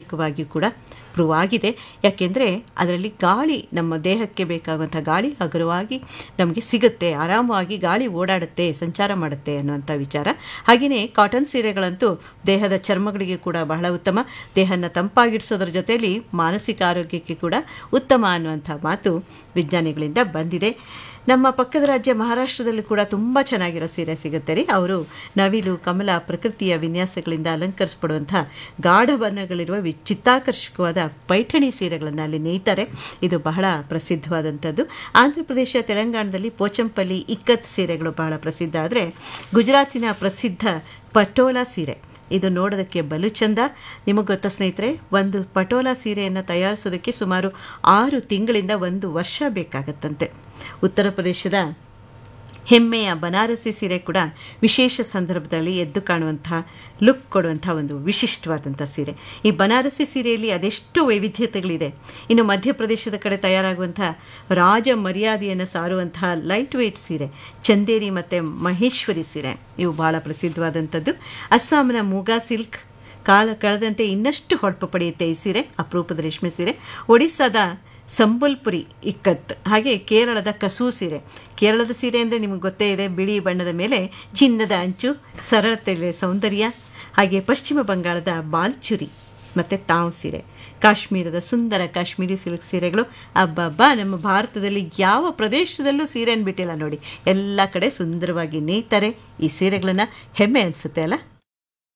ಆರೋಗ್ಯಕವಾಗಿ ಕೂಡ ಪ್ರೂವ್ ಆಗಿದೆ ಯಾಕೆಂದರೆ ಅದರಲ್ಲಿ ಗಾಳಿ ನಮ್ಮ ದೇಹಕ್ಕೆ ಬೇಕಾಗುವಂಥ ಗಾಳಿ ಹಗುರವಾಗಿ ನಮಗೆ ಸಿಗುತ್ತೆ ಆರಾಮವಾಗಿ ಗಾಳಿ ಓಡಾಡುತ್ತೆ ಸಂಚಾರ ಮಾಡುತ್ತೆ ಅನ್ನುವಂಥ ವಿಚಾರ ಹಾಗೆಯೇ ಕಾಟನ್ ಸೀರೆಗಳಂತೂ ದೇಹದ ಚರ್ಮಗಳಿಗೆ ಕೂಡ ಬಹಳ ಉತ್ತಮ ದೇಹನ ತಂಪಾಗಿಡಿಸೋದ್ರ ಜೊತೆಯಲ್ಲಿ ಮಾನಸಿಕ ಆರೋಗ್ಯಕ್ಕೆ ಕೂಡ ಉತ್ತಮ ಅನ್ನುವಂಥ ಮಾತು ವಿಜ್ಞಾನಿಗಳಿಂದ ಬಂದಿದೆ ನಮ್ಮ ಪಕ್ಕದ ರಾಜ್ಯ ಮಹಾರಾಷ್ಟ್ರದಲ್ಲಿ ಕೂಡ ತುಂಬ ಚೆನ್ನಾಗಿರೋ ಸೀರೆ ಸಿಗುತ್ತೆ ರೀ ಅವರು ನವಿಲು ಕಮಲ ಪ್ರಕೃತಿಯ ವಿನ್ಯಾಸಗಳಿಂದ ಅಲಂಕರಿಸ್ಪಡುವಂಥ ಗಾಢ ಬಣ್ಣಗಳಿರುವ ವಿ ಚಿತ್ತಾಕರ್ಷಕವಾದ ಪೈಠಣಿ ಸೀರೆಗಳನ್ನು ಅಲ್ಲಿ ನೇಯ್ತಾರೆ ಇದು ಬಹಳ ಪ್ರಸಿದ್ಧವಾದಂಥದ್ದು ಆಂಧ್ರ ಪ್ರದೇಶ ತೆಲಂಗಾಣದಲ್ಲಿ ಪೋಚಂಪಲ್ಲಿ ಇಕ್ಕತ್ ಸೀರೆಗಳು ಬಹಳ ಪ್ರಸಿದ್ಧ ಆದರೆ ಗುಜರಾತಿನ ಪ್ರಸಿದ್ಧ ಪಟೋಲಾ ಸೀರೆ ಇದು ನೋಡೋದಕ್ಕೆ ಬಲು ಚಂದ ನಿಮಗೆ ಗೊತ್ತಾ ಸ್ನೇಹಿತರೆ ಒಂದು ಪಟೋಲಾ ಸೀರೆಯನ್ನು ತಯಾರಿಸೋದಕ್ಕೆ ಸುಮಾರು ಆರು ತಿಂಗಳಿಂದ ಒಂದು ವರ್ಷ ಬೇಕಾಗತ್ತಂತೆ ಉತ್ತರ ಪ್ರದೇಶದ ಹೆಮ್ಮೆಯ ಬನಾರಸಿ ಸೀರೆ ಕೂಡ ವಿಶೇಷ ಸಂದರ್ಭದಲ್ಲಿ ಎದ್ದು ಕಾಣುವಂಥ ಲುಕ್ ಕೊಡುವಂಥ ಒಂದು ವಿಶಿಷ್ಟವಾದಂಥ ಸೀರೆ ಈ ಬನಾರಸಿ ಸೀರೆಯಲ್ಲಿ ಅದೆಷ್ಟು ವೈವಿಧ್ಯತೆಗಳಿದೆ ಇನ್ನು ಮಧ್ಯಪ್ರದೇಶದ ಕಡೆ ತಯಾರಾಗುವಂಥ ರಾಜ ಮರ್ಯಾದೆಯನ್ನು ಸಾರುವಂತಹ ಲೈಟ್ ವೆಯ್ಟ್ ಸೀರೆ ಚಂದೇರಿ ಮತ್ತು ಮಹೇಶ್ವರಿ ಸೀರೆ ಇವು ಬಹಳ ಪ್ರಸಿದ್ಧವಾದಂಥದ್ದು ಅಸ್ಸಾಂನ ಮೂಗಾ ಸಿಲ್ಕ್ ಕಾಲ ಕಳೆದಂತೆ ಇನ್ನಷ್ಟು ಹೊಳಪು ಪಡೆಯುತ್ತೆ ಈ ಸೀರೆ ಅಪರೂಪದ ರೇಷ್ಮೆ ಸೀರೆ ಒಡಿಸ್ಸಾದ ಸಂಬಲ್ಪುರಿ ಇಕ್ಕತ್ ಹಾಗೆ ಕೇರಳದ ಕಸೂ ಸೀರೆ ಕೇರಳದ ಸೀರೆ ಅಂದರೆ ನಿಮಗೆ ಗೊತ್ತೇ ಇದೆ ಬಿಳಿ ಬಣ್ಣದ ಮೇಲೆ ಚಿನ್ನದ ಅಂಚು ಸರಳತೆಯ ಸೌಂದರ್ಯ ಹಾಗೆ ಪಶ್ಚಿಮ ಬಂಗಾಳದ ಬಾಲ್ಚುರಿ ಮತ್ತು ತಾವು ಸೀರೆ ಕಾಶ್ಮೀರದ ಸುಂದರ ಕಾಶ್ಮೀರಿ ಸಿಲ್ಕ್ ಸೀರೆಗಳು ಅಬ್ಬಬ್ಬ ನಮ್ಮ ಭಾರತದಲ್ಲಿ ಯಾವ ಪ್ರದೇಶದಲ್ಲೂ ಸೀರೆಯನ್ನು ಬಿಟ್ಟಿಲ್ಲ ನೋಡಿ ಎಲ್ಲ ಕಡೆ ಸುಂದರವಾಗಿ ನೇಯ್ತಾರೆ ಈ ಸೀರೆಗಳನ್ನು ಹೆಮ್ಮೆ ಅನಿಸುತ್ತೆ ಅಲ್ಲ